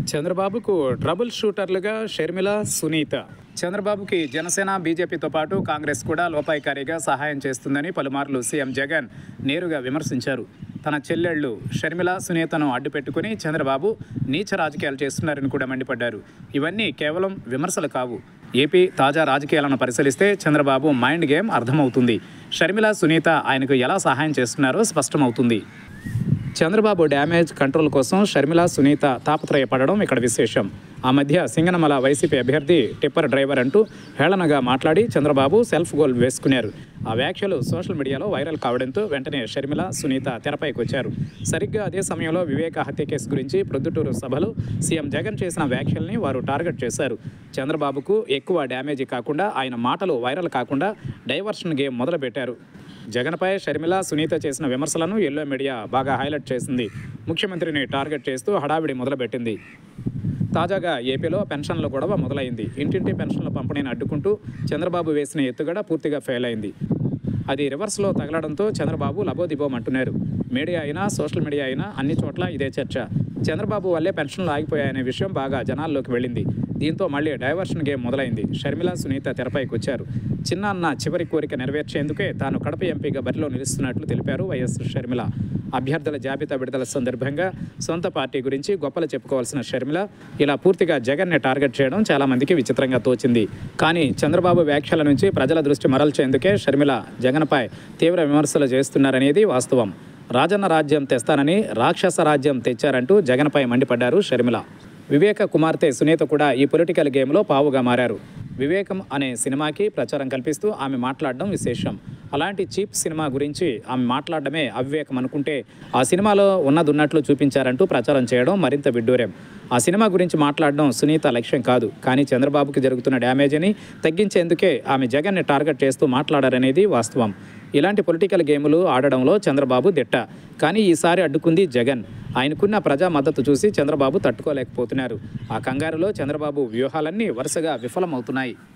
చంద్రబాబుకు ట్రబుల్ షూటర్లుగా షర్మిల సునీత చంద్రబాబుకి జనసేన బీజేపీతో పాటు కాంగ్రెస్ కూడా లోపాయికారిగా సహాయం చేస్తుందని పలుమార్లు సీఎం జగన్ నేరుగా విమర్శించారు తన చెల్లెళ్ళు షర్మిల సునీతను అడ్డుపెట్టుకుని చంద్రబాబు నీచ రాజకీయాలు చేస్తున్నారని కూడా మండిపడ్డారు ఇవన్నీ కేవలం విమర్శలు కావు ఏపీ తాజా రాజకీయాలను పరిశీలిస్తే చంద్రబాబు మైండ్ గేమ్ అర్థమవుతుంది షర్మిల సునీత ఆయనకు ఎలా సహాయం చేస్తున్నారో స్పష్టమవుతుంది చంద్రబాబు డ్యామేజ్ కంట్రోల్ కోసం షర్మిల సునీత తాపత్రయపడడం ఇక్కడ విశేషం ఆ మధ్య సింగనమల వైసీపీ అభ్యర్థి టిప్పర్ డ్రైవర్ అంటూ హేళనగా మాట్లాడి చంద్రబాబు సెల్ఫ్ గోల్ వేసుకున్నారు ఆ వ్యాఖ్యలు సోషల్ మీడియాలో వైరల్ కావడంతో వెంటనే షర్మిల సునీత తెరపైకి వచ్చారు సరిగ్గా అదే సమయంలో వివేక హత్య కేసు గురించి ప్రొద్దుటూరు సభలో సీఎం జగన్ చేసిన వ్యాఖ్యల్ని వారు టార్గెట్ చేశారు చంద్రబాబుకు ఎక్కువ డ్యామేజీ కాకుండా ఆయన మాటలు వైరల్ కాకుండా డైవర్షన్ గేమ్ మొదలుపెట్టారు జగన్పై షర్మిల సునీత చేసిన విమర్శలను ఎల్లో మీడియా బాగా హైలైట్ చేసింది ముఖ్యమంత్రిని టార్గెట్ చేస్తూ హడావిడి మొదలుపెట్టింది తాజాగా ఏపీలో పెన్షన్ల గొడవ మొదలైంది ఇంటింటి పెన్షన్ల పంపిణీని అడ్డుకుంటూ చంద్రబాబు వేసిన ఎత్తుగడ పూర్తిగా ఫెయిల్ అయింది అది రివర్స్లో తగలడంతో చంద్రబాబు లబోదిబోం అంటున్నారు మీడియా అయినా సోషల్ మీడియా అయినా అన్ని చోట్ల ఇదే చర్చ చంద్రబాబు వల్లే పెన్షన్లు ఆగిపోయాయనే విషయం బాగా జనాల్లోకి వెళ్ళింది దీంతో మళ్ళీ డైవర్షన్ గేమ్ మొదలైంది షర్మిల సునీత తెరపైకి వచ్చారు చిన్న అన్న చివరి కోరిక నెరవేర్చేందుకే తాను కడప ఎంపీగా బరిలో నిలుస్తున్నట్లు తెలిపారు వైఎస్ షర్మిల అభ్యర్థుల జాబితా విడుదల సందర్భంగా సొంత పార్టీ గురించి గొప్పలు చెప్పుకోవాల్సిన షర్మిల ఇలా పూర్తిగా జగన్నే టార్గెట్ చేయడం చాలా మందికి విచిత్రంగా తోచింది కానీ చంద్రబాబు వ్యాఖ్యల నుంచి ప్రజల దృష్టి మరల్చేందుకే షర్మిల జగన్పై తీవ్ర విమర్శలు చేస్తున్నారనేది వాస్తవం రాజన్న రాజ్యం తెస్తానని రాక్షస రాజ్యం తెచ్చారంటూ జగన్పై మండిపడ్డారు షర్మిల వివేక కుమార్తె సునీత కూడా ఈ పొలిటికల్ గేమ్లో పావుగా మారారు వివేకం అనే సినిమాకి ప్రచారం కల్పిస్తూ ఆమె మాట్లాడడం విశేషం అలాంటి చీప్ సినిమా గురించి ఆమె మాట్లాడడమే అవివేకం అనుకుంటే ఆ సినిమాలో ఉన్నది ఉన్నట్లు చూపించారంటూ ప్రచారం చేయడం మరింత విడ్డూరం ఆ సినిమా గురించి మాట్లాడడం సునీత లక్ష్యం కాదు కానీ చంద్రబాబుకి జరుగుతున్న డ్యామేజ్ని తగ్గించేందుకే ఆమె జగన్ని టార్గెట్ చేస్తూ మాట్లాడారనేది వాస్తవం ఇలాంటి పొలిటికల్ గేములు ఆడడంలో చంద్రబాబు దిట్ట కానీ ఈసారి అడ్డుకుంది జగన్ ఆయనకున్న ప్రజా మద్దతు చూసి చంద్రబాబు తట్టుకోలేకపోతున్నారు ఆ కంగారులో చంద్రబాబు వ్యూహాలన్నీ వరుసగా విఫలమవుతున్నాయి